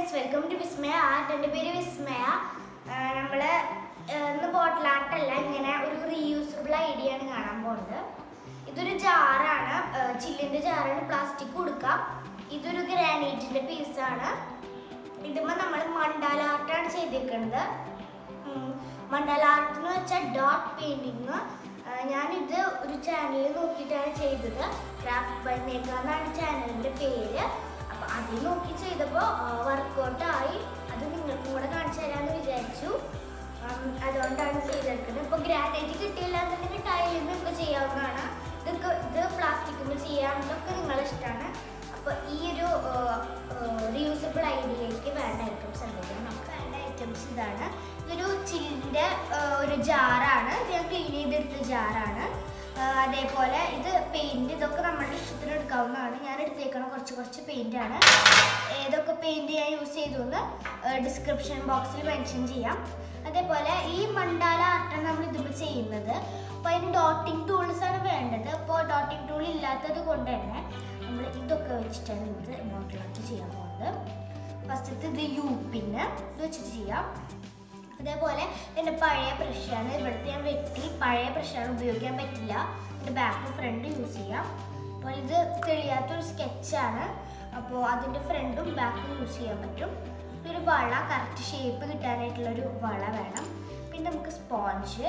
Guys welcome to Vismaya art എൻ്റെ പേര് വിസ്മയ നമ്മൾ ഇന്ന് ബോട്ടിൽ ആർട്ടല്ല ഇങ്ങനെ ഒരു റീയൂസബിൾ ഐഡിയ ആണ് കാണാൻ പോകുന്നത് ഇതൊരു ജാറാണ് ചില്ലിൻ്റെ ജാറാണ് പ്ലാസ്റ്റിക് കൊടുക്കാം ഇതൊരു ഗ്രാനൈറ്റിൻ്റെ പീസാണ് ഇതുമ്പോൾ നമ്മൾ മണ്ടാല ആർട്ടാണ് ചെയ്തേക്കുന്നത് ഉം, മണ്ടാല ആർട്ട് എന്ന് വെച്ചാൽ ഡോട്ട് പെയിൻറ്റിങ് ഞാനിത് ഒരു ചാനലിൽ നോക്കിയിട്ടാണ് ചെയ്തത് ക്രാഫ്റ്റ് ബൈ മേക്ക എന്നാണ് ചാനലിൻ്റെ പേര് അപ്പോൾ അതിൽ നോക്കി ചെയ്തപ്പോൾ വർക്കൗട്ട് ആയി അത് നിങ്ങൾക്കും കൂടെ കാണിച്ചു തരാമെന്ന് വിചാരിച്ചു ഉം, അതുകൊണ്ടാണ് ചെയ്തെടുക്കുന്നത് ഇപ്പോൾ ഗ്രാനൈറ്റ് കിട്ടിയില്ല എന്നുണ്ടെങ്കിൽ ടൈലിൽ നിങ്ങൾക്ക് ചെയ്യാവുന്നതാണ് ഇതൊക്കെ ഇത് പ്ലാസ്റ്റിക്കിൽ ചെയ്യാവുന്നതൊക്കെ നിങ്ങളുടെ ഇഷ്ടമാണ് അപ്പോൾ ഈ ഒരു റീയൂസബിൾ ഐഡിയയ്ക്ക് വേണ്ട ഐറ്റംസ് എന്തൊക്കെയാണ് നമുക്ക് വേണ്ട ഐറ്റംസ് ഇതാണ് ഇതൊരു ചില്ലിൻ്റെ ഒരു ജാറാണ് ഇത് ഞാൻ ക്ലീൻ ചെയ്തെടുത്ത ജാറാണ് അതേപോലെ ഇത് പെയിൻറ് ഇതൊക്കെ നമ്മുടെ ഇഷ്ടത്തിന് എടുക്കാവുന്നതാണ് ഞാൻ എടുത്തേക്കണ കുറച്ച് കുറച്ച് പെയിൻ്റ് ആണ് ഏതൊക്കെ പെയിൻറ് ഞാൻ യൂസ് ചെയ്തു എന്ന് ഡിസ്ക്രിപ്ഷൻ ബോക്സിൽ മെൻഷൻ ചെയ്യാം അതേപോലെ ഈ മണ്ടാല ആർട്ടാണ് നമ്മൾ ഇതിൽ ചെയ്യുന്നത് അപ്പോൾ അതിന് ഡോട്ടിങ് ടൂൾസ് ആണ് വേണ്ടത് അപ്പോൾ ഡോട്ടിങ് ടൂൾ ഇല്ലാത്തത് കൊണ്ട് തന്നെ നമ്മൾ ഇതൊക്കെ വെച്ചിട്ടാണ് ഇത് ബോട്ടിലൊക്കെ ചെയ്യാൻ പോകുന്നത് ഫസ്റ്റത്തെ ഇത് യു പിന്നെ ഇത് വെച്ചിട്ട് ചെയ്യാം അതേപോലെ എൻ്റെ പഴയ ബ്രഷാണ് ഇവിടുത്തെ ഞാൻ വെട്ടി പഴയ ബ്രഷാണ് ഉപയോഗിക്കാൻ പറ്റില്ല എൻ്റെ ബാക്ക് ഫ്രണ്ട് യൂസ് ചെയ്യാം അപ്പോൾ ഇത് തെളിയാത്തൊരു സ്കെച്ചാണ് അപ്പോൾ അതിൻ്റെ ഫ്രണ്ടും ബാക്കും യൂസ് ചെയ്യാൻ പറ്റും ഒരു വള കറക്റ്റ് ഷേപ്പ് കിട്ടാനായിട്ടുള്ളൊരു വള വേണം പിന്നെ നമുക്ക് സ്പോഞ്ച്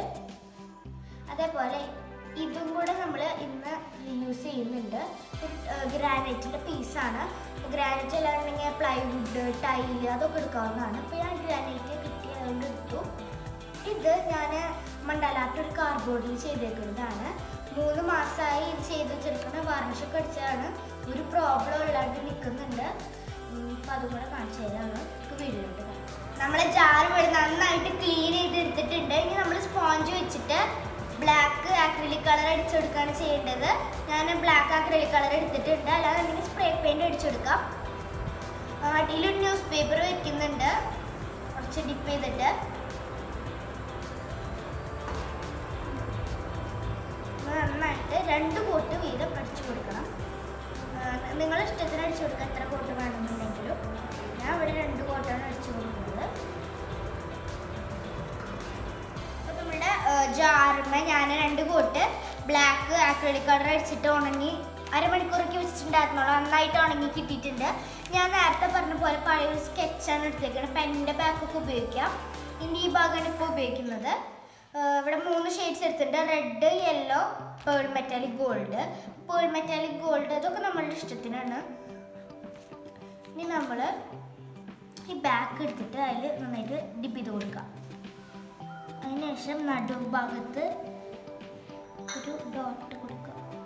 അതേപോലെ ഇതും കൂടെ നമ്മൾ ഇന്ന് യൂസ് ചെയ്യുന്നുണ്ട് ഗ്രാനൈറ്റിൻ്റെ പീസാണ് ഗ്രാനൈറ്റ് അല്ലാണ്ടെങ്കിൽ പ്ലൈവുഡ് ടൈല് അതൊക്കെ എടുക്കാവുന്നതാണ് അപ്പോൾ ഞാൻ ഗ്രാനൈറ്റ് കിട്ടി അതുകൊണ്ട് എടുത്തു ഇത് ഞാൻ മണ്ടാലാട്ട് ഒരു കാർഡ്ബോർഡിൽ ചെയ്തേക്കുന്നതാണ് മൂന്ന് മാസമായി ഇത് ചെയ്ത് വെച്ചെടുക്കുന്ന വാർണിഷൊക്കെ അടിച്ചതാണ് ഒരു പ്രോബ്ലം ഇല്ലാണ്ട് നിൽക്കുന്നുണ്ട് അപ്പം അതും കൂടെ കാണിച്ചു തരാണ് വീഡിയോട്ട് നമ്മളെ ജാർ ഇവിടെ നന്നായിട്ട് ക്ലീൻ ചെയ്ത് എടുത്തിട്ടുണ്ട് ഇനി നമ്മൾ സ്പോഞ്ച് വെച്ചിട്ട് ബ്ലാക്ക് ആക്രിലിക് കളർ അടിച്ചെടുക്കുകയാണ് ചെയ്യേണ്ടത് ഞാൻ ബ്ലാക്ക് ആക്രിലിക് കളർ എടുത്തിട്ടുണ്ട് അല്ലാതെ നമുക്ക് സ്പ്രേ പെയിൻറ് അടിച്ചെടുക്കാം അടിയിലൊരു ന്യൂസ് പേപ്പർ വെക്കുന്നുണ്ട് കുറച്ച് ഡിപ്പ് ചെയ്തിട്ട് നന്നായിട്ട് രണ്ട് കോട്ട് വീതം അടിച്ചു കൊടുക്കണം നിങ്ങളുടെ ഇഷ്ടത്തിന് അടിച്ചു കൊടുക്കുക എത്ര കോട്ട് വേണമെന്നുണ്ടെങ്കിലും ഞാൻ ഇവിടെ രണ്ട് കോട്ടാണ് അടിച്ചു കൊടുക്കുന്നത് അപ്പോൾ നമ്മുടെ ജാറിന് ഞാൻ രണ്ട് കോട്ട് ബ്ലാക്ക് ആക്രിലിക് കളർ അടിച്ചിട്ട് ഉണങ്ങി അരമണിക്കൂറൊക്കെ വെച്ചിട്ടുണ്ടായിരുന്നുള്ളൂ നന്നായിട്ട് ഉണങ്ങി കിട്ടിയിട്ടുണ്ട് ഞാൻ നേരത്തെ പറഞ്ഞ പോലെ പഴയ ഒരു സ്കെച്ചാണ് എടുത്തേക്കുന്നത് പെന്നിൻ്റെ ബാക്കൊക്കെ ഉപയോഗിക്കാം ഇനി ഈ ഭാഗമാണ് ഇപ്പോൾ ഉപയോഗിക്കുന്നത് ആഹ് ഇവിടെ മൂന്ന് ഷെയ്ഡ്സ് എടുത്തിട്ടുണ്ട് red yellow pearl metallic gold pearl metallic gold അതൊക്കെ നമ്മളുടെ ഇഷ്ടത്തിനാണ് ഇനി നമ്മൾ ഈ ബാക്ക് എടുത്തിട്ട് അതിൽ നന്നായിട്ട് ഡിപ്പ് ചെയ്ത് കൊടുക്കാം അതിനുശേഷം നടുഭാഗത്ത് ഒരു ഡോട്ട് കൊടുക്കുക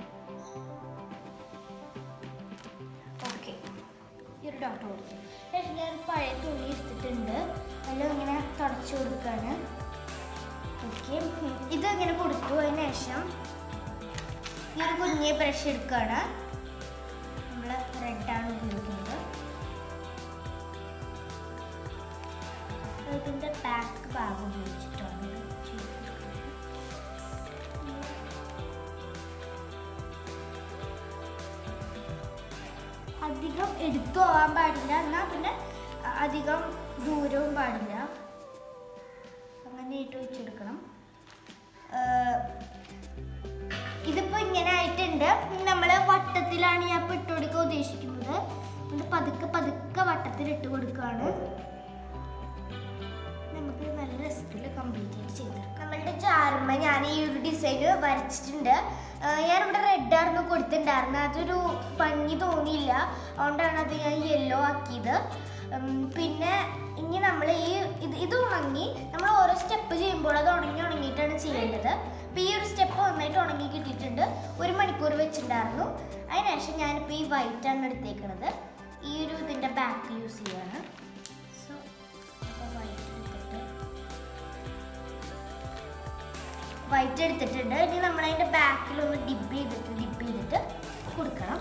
ഓക്കെ ഈ ഒരു ഡോട്ട് കൊടുത്തു ശേഷം ഞാൻ പഴയ തുണി എടുത്തിട്ടുണ്ട് അതിൽ ഇങ്ങനെ തുടച്ചു കൊടുക്കുകയാണ് ഓക്കെ ഇത് ഇങ്ങനെ കൊടുത്തു അതിന് ശേഷം ഈ ഒരു കുഞ്ഞെ ബ്രഷ് എടുക്കുകയാണ് നമ്മൾ റെഡാണ് ഉപയോഗിക്കുന്നത് ഇതിൻ്റെ ബാക്ക് ഭാഗം ഉപയോഗിച്ചിട്ടാണ് ഇത് ചെയ്തിരിക്കുന്നത്. അധികം എടുത്തു പോകാൻ പാടില്ല എന്നാൽ പിന്നെ അ- അധികം ദൂരവും പാടില്ല അങ്ങനെ ഇട്ട് വെച്ചെടുക്കണം ഏഹ് ഇതിപ്പോ ഇങ്ങനെ ആയിട്ടുണ്ട് നമ്മൾ വട്ടത്തിലാണ് ഞാൻ ഇപ്പൊ ഇട്ട് കൊടുക്കാൻ ഉദ്ദേശിക്കുന്നത് ഇത് പതുക്കെ പതുക്കെ വട്ടത്തിൽ ഇട്ട് കൊടുക്കുകയാണ് നമുക്ക് നല്ല രസത്തിൽ കംപ്ലീറ്റ് ആയിട്ട് ചെയ്തെടുക്കാം നമ്മളുടെ ചാർമ ഞാൻ ഈ ഒരു ഡിസൈൻ വരച്ചിട്ടുണ്ട് ആഹ് ഞാൻ ഇവിടെ റെഡ് ആയിരുന്നു കൊടുത്തിട്ടുണ്ടായിരുന്നത് അതൊരു ഭംഗി തോന്നിയില്ല അതുകൊണ്ടാണ് അത് ഞാൻ യെല്ലോ ആക്കിയത് ഉം, പിന്നെ ഇനി നമ്മൾ ഈ ഇത് ഇത് ഉണങ്ങി നമ്മൾ ഓരോ സ്റ്റെപ്പ് ചെയ്യുമ്പോൾ അത് ഉണങ്ങി ഉണങ്ങിയിട്ടാണ് ചെയ്യേണ്ടത് അപ്പോൾ ഈ ഒരു സ്റ്റെപ്പ് നന്നായിട്ട് ഉണങ്ങി കിട്ടിയിട്ടുണ്ട് ഒരു മണിക്കൂർ വെച്ചിട്ടുണ്ടായിരുന്നു അതിനുശേഷം ഞാനിപ്പോൾ ഈ വൈറ്റ് ആണ് എടുത്തേക്കണത് ഈ ഒരു ഇതിൻ്റെ ബാക്ക് യൂസ് ചെയ്യാണ് സോ അപ്പോൾ വൈറ്റ് എടുത്തിട്ട് വൈറ്റ് എടുത്തിട്ടുണ്ട് ഇനി നമ്മൾ അതിൻ്റെ ബാക്കിൽ ഒന്ന് ഡിപ്പ് ചെയ്തിട്ട് ഡിപ്പ് ചെയ്തിട്ട് കൊടുക്കണം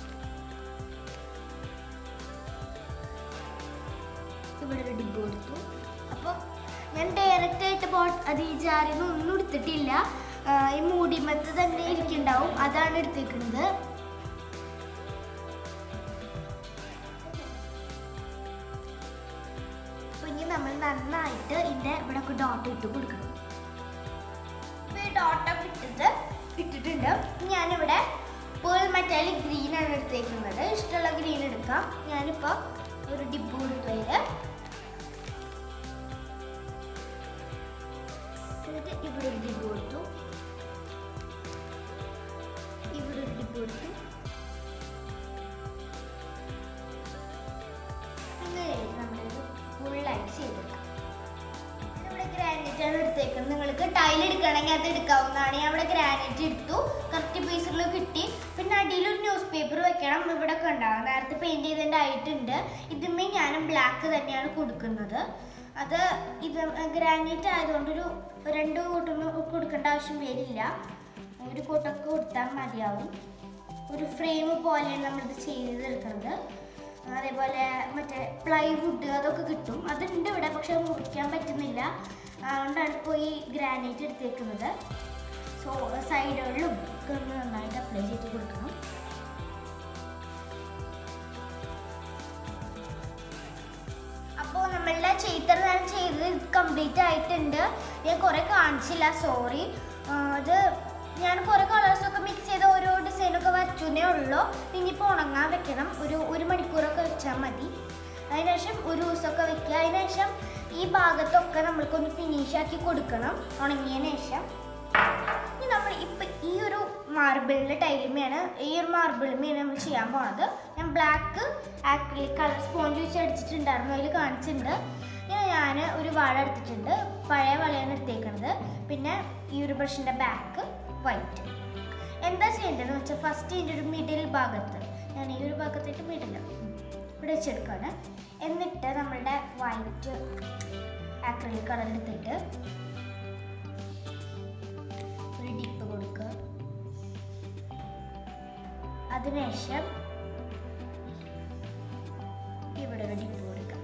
ഇവിടെ ഒരു ഡിപ്പ് കൊടുത്തു അപ്പോൾ ഞാൻ ഡയറക്റ്റ് ആയിട്ട് ബോട്ട് അത് ഈ ജാറിൽ നിന്ന് ഒന്നും എടുത്തിട്ടില്ല ആ, ഈ മൂടിമത്ത് തന്നെ ഇരിക്കുന്നുണ്ടാവും അതാണ് എടുത്തേക്കുന്നത് ഇനി നമ്മൾ നന്നായിട്ട് ഇതിൻ്റെ ഇവിടെ ഒക്കെ ഡോട്ട് ഇട്ട് കൊടുക്കണം ഇപ്പൊ ഈ ഡോട്ടൊക്കെ ഇട്ടിട്ട് ഇട്ടിട്ടുണ്ട് ഞാനിവിടെ പേൾ മെറ്റാലിക് ഗ്രീൻ ആണ് എടുത്തേക്കുന്നത് ഇഷ്ടമുള്ള ഗ്രീൻ എടുക്കാം ഞാനിപ്പോൾ ഒരു ഡിപ്പ് കൊടുത്തതിൽ എന്നിട്ട് ഇവിടെ ഒരു ഡിപ്പ് കൊടുത്തു ഇവിടെ ഒരു ഡിപ്പ് കൊടുത്തു അങ്ങനെ നമ്മളിത് ഫുള്ളായിട്ട് ചെയ്തെടുക്കാം ഇവിടെ ഗ്രാനൈറ്റ് ആണ് എടുത്തേക്കുന്നത് നിങ്ങൾക്ക് ടൈൽ എടുക്കണമെങ്കിൽ അത് എടുക്കാവുന്നതാണ് ഞാൻ ഇവിടെ ഗ്രാനൈറ്റ് എടുത്തു കറക്റ്റ് പീസുകൾ കിട്ടി പിന്നെ അടിയിൽ ഒരു ന്യൂസ് പേപ്പർ വെക്കണം ഇവിടെ ഒക്കെ ഉണ്ടാവും നേരത്തെ പെയിന്റ് ചെയ്തതിൻ്റെ ആയിട്ടുണ്ട് ഇതിന്മേ ഞാനും ബ്ലാക്ക് തന്നെയാണ് കൊടുക്കുന്നത് അത് ഇത് ഗ്രാനൈറ്റ് ആയതുകൊണ്ടൊരു രണ്ട് കൂട്ടൊന്നും കൊടുക്കേണ്ട ആവശ്യം വരില്ല ഒരു കൂട്ടൊക്കെ കൊടുത്താൽ മതിയാവും ഒരു ഫ്രെയിം പോലെയാണ് നമ്മളിത് ചെയ്തെടുക്കുന്നത് അതേപോലെ മറ്റേ പ്ലൈവുഡ് അതൊക്കെ കിട്ടും അതുണ്ട് ഇവിടെ പക്ഷെ അത് മുറിക്കാൻ പറ്റുന്നില്ല അതുകൊണ്ടാണ് ഇപ്പോൾ ഈ ഗ്രാനൈറ്റ് എടുത്തേക്കുന്നത് സോ സൈഡുകളിലും ഒക്കെ ഒന്ന് നന്നായിട്ട് അപ്ലൈ ചെയ്ത് കൊടുക്കണം അപ്പോൾ നമ്മളുടെ ചെയ്തർ ഞാൻ ചെയ്തത് കംപ്ലീറ്റ് ആയിട്ടുണ്ട് ഞാൻ കുറേ കാണിച്ചില്ല സോറി അത് ഞാൻ കുറേ കളേഴ്സൊക്കെ മിക്സ് ചെയ്ത് ഓരോ ഡിസൈനൊക്കെ വരച്ചുന്നേ ഉള്ളൂ ഇനിയിപ്പോൾ ഉണങ്ങാൻ വെക്കണം ഒരു ഒരു മണിക്കൂറൊക്കെ വെച്ചാൽ മതി അതിനുശേഷം ഒരു ദിവസമൊക്കെ വെക്കുക അതിനുശേഷം ഈ ഭാഗത്തൊക്കെ നമ്മൾക്കൊന്ന് ഫിനിഷ് ആക്കി കൊടുക്കണം ഉണങ്ങിയതിന് ശേഷം ഇനി നമ്മൾ ഇപ്പം ഈ ഒരു മാർബിളിൻ്റെ ടൈലുമയാണ് ഈ ഒരു മാർബിളുമയാണ് നമ്മൾ ചെയ്യാൻ പോണത് ഞാൻ ബ്ലാക്ക് ആക്രിലിക് കളർ സ്പോഞ്ച് വെച്ച് അടിച്ചിട്ടുണ്ടായിരുന്നു അതിൽ കാണിച്ചിട്ടുണ്ട് ഇങ്ങനെ ഞാൻ ഒരു വള എടുത്തിട്ടുണ്ട് പഴയ വളയാണ് എടുത്തേക്കുന്നത് പിന്നെ ഈ ഒരു ബ്രഷിൻ്റെ ബാക്ക് വൈറ്റ് എന്താ ചെയ്യേണ്ടതെന്ന് വെച്ചാൽ ഫസ്റ്റ് ഇതിൻ്റെ ഒരു മിഡിൽ ഭാഗത്ത് ഞാൻ ഈ ഒരു ഭാഗത്തായിട്ട് മിഡിൽ ഇവിടെ വെച്ചെടുക്കുകയാണ് എന്നിട്ട് നമ്മളുടെ വൈറ്റ് ആക്രിലിക് കളർ എടുത്തിട്ട് ഒരു ഡിപ്പ് കൊടുക്കുക അതിനുശേഷം ഇവിടെ ഒരു ഡിപ്പ് കൊടുക്കുക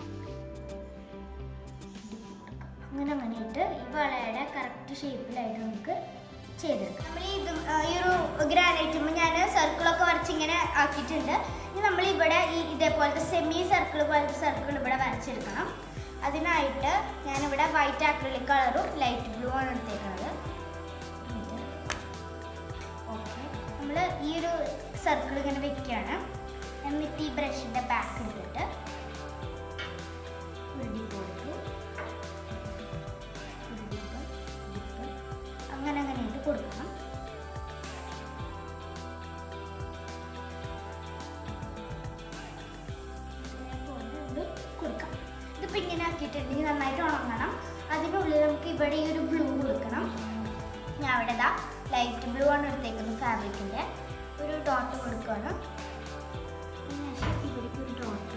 ഡിപ്പ് കൊടുക്കുക അങ്ങനെ അങ്ങനെ ഇട്ട് ഈ വളയുടെ കറക്റ്റ് ഷേപ്പിലായിട്ട് നമുക്ക് ചെയ്തെടുക്കാം നമ്മൾ ഈ ഇത് ആ, ഈ ഒരു ഗ്രാനൈറ്റുമ്പോൾ ഞാൻ സർക്കിളൊക്കെ വരച്ച് ഇങ്ങനെ ആക്കിയിട്ടുണ്ട് ഇനി നമ്മൾ ഇവിടെ ഈ ഇതേപോലത്തെ സെമി സർക്കിൾ പോലത്തെ സർക്കിൾ ഇവിടെ വരച്ചെടുക്കണം അതിനായിട്ട് ഞാനിവിടെ വൈറ്റ് ആക്രിലിക് കളറും ലൈറ്റ് ബ്ലൂ ആണ് എടുത്തേക്കുന്നത് ഓക്കെ നമ്മൾ ഈ ഒരു സർക്കിൾ ഇങ്ങനെ വെക്കുകയാണ് എന്നിട്ട് ഈ ബ്രഷിൻ്റെ ബാക്ക് എടുത്തിട്ട് ഒരു ഡിപ്പ് കൊടുത്തു ഒരു ഡിപ്പ് ഡിപ്പ് അങ്ങനെ അങ്ങനെ ആയിട്ട് കൊടുക്കണം ഇതേപോലെ ഇത് കൊടുക്കാം ഇതിപ്പോൾ ഇങ്ങനെ ആക്കിയിട്ടുണ്ടെങ്കിൽ നന്നായിട്ട് ഉണങ്ങണം അതിനുള്ളിൽ നമുക്ക് ഇവിടെ ഈ ഒരു ബ്ലൂ കൊടുക്കണം ഞാൻ അവിടെ ഇതാ ലൈറ്റ് ബ്ലൂ ആണ് എടുത്തേക്കുന്നത് ഫാബ്രിക്കിൻ്റെ ഒരു ഡോട്ട് കൊടുക്കുകയാണ് അതിനുശേഷം ഇവിടേക്ക് ഒരു ഡോട്ട്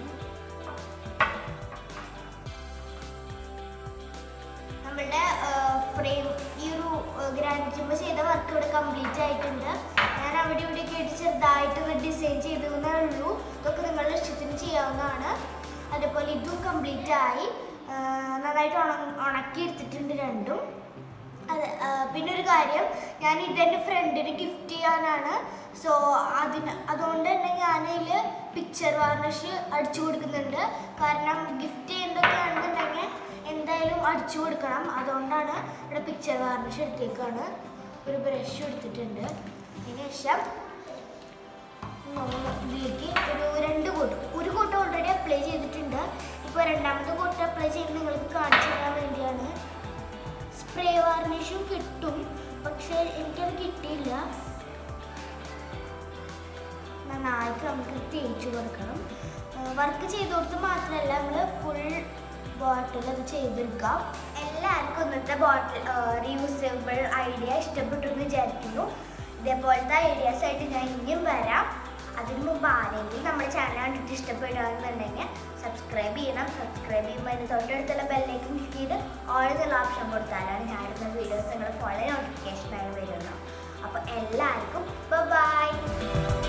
നമ്മളുടെ ഫ്രെയിം ഈ ഒരു ഗ്രാൻഡ് ചെയ്ത വർക്ക് ഇവിടെ കംപ്ലീറ്റ് ആയിട്ടുണ്ട് ഞാൻ അവിടെ ഇവിടെയൊക്കെ ആയിട്ട് ചെറുതായിട്ട് ഡിസൈൻ ചെയ്തേ ഉള്ളൂ ഇതൊക്കെ നിങ്ങളുടെ ഇഷ്ടത്തിന് ചെയ്യാവുന്നതാണ് അതേപോലെ ഇതും കംപ്ലീറ്റ് ആയി ആ, നന്നായിട്ട് ഉണ ഉണക്കി എടുത്തിട്ടുണ്ട് രണ്ടും അതെ ആ, പിന്നെ ഒരു കാര്യം ഞാൻ ഇതെൻ്റെ ഫ്രണ്ടിന് ഗിഫ്റ്റ് ചെയ്യാനാണ് സോ അതിന് അതുകൊണ്ട് തന്നെ ഞാനതിൽ പിക്ചർ വാർണിഷ് അടിച്ചു കൊടുക്കുന്നുണ്ട് കാരണം ഗിഫ്റ്റ് ചെയ്യുന്നതൊക്കെ ആണെന്നുണ്ടെങ്കിൽ എന്തായാലും അടിച്ചു കൊടുക്കണം അതുകൊണ്ടാണ് ഇവിടെ പിക്ചർ വാർണിഷ് എടുത്തേക്കാണ് ഒരു ബ്രഷ് എടുത്തിട്ടുണ്ട് അതിന് ശേഷം നമ്മൾ ഇതിലേക്ക് ഒരു രണ്ട് കോട്ട് ഒരു കോട്ട് ഓൾറെഡി അപ്ലൈ ചെയ്തിട്ടുണ്ട് ഇപ്പോൾ രണ്ടാമത്തെ കോട്ട് അപ്ലൈ ചെയ്ത് നിങ്ങൾക്ക് കാണിച്ചു തരാൻ വേണ്ടിയാണ് സ്പ്രേ വാർണിഷും കിട്ടും പക്ഷേ എനിക്കത് കിട്ടിയില്ല നന്നായിട്ട് നമുക്ക് തേച്ച് കൊടുക്കണം വർക്ക് ചെയ്ത് കൊടുത്ത് മാത്രമല്ല നമ്മൾ ഫുൾ ബോട്ടിൽ അത് ചെയ്തെടുക്കാം എല്ലാവർക്കും ഇന്നത്തെ ബോട്ടിൽ റീയൂസബിൾ ഐഡിയ ഇഷ്ടപ്പെട്ടു എന്ന് വിചാരിക്കുന്നു ഇതേപോലത്തെ ഐഡിയാസ് ആയിട്ട് ഞാൻ ഇനിയും വരാം അതിന് മുമ്പ് ആരെങ്കിലും നമ്മുടെ ചാനൽ കണ്ടിട്ട് ഇഷ്ടപ്പെടുകയാണെന്നുണ്ടെങ്കിൽ സബ്സ്ക്രൈബ് ചെയ്യണം സബ്സ്ക്രൈബ് ചെയ്യുമ്പോൾ അതിന് തൊട്ടടുത്തുള്ള ബെല്ലേക്ക് ക്ലിക്ക് ചെയ്ത് ഓൾ എന്നുള്ള ഓപ്ഷൻ കൊടുത്താലാണ് ഞാൻ ഇടുന്ന വീഡിയോസ് നിങ്ങളുടെ ഫോണിൽ നോട്ടിഫിക്കേഷനായി വരുള്ളൂ അപ്പോൾ എല്ലാവർക്കും ബൈ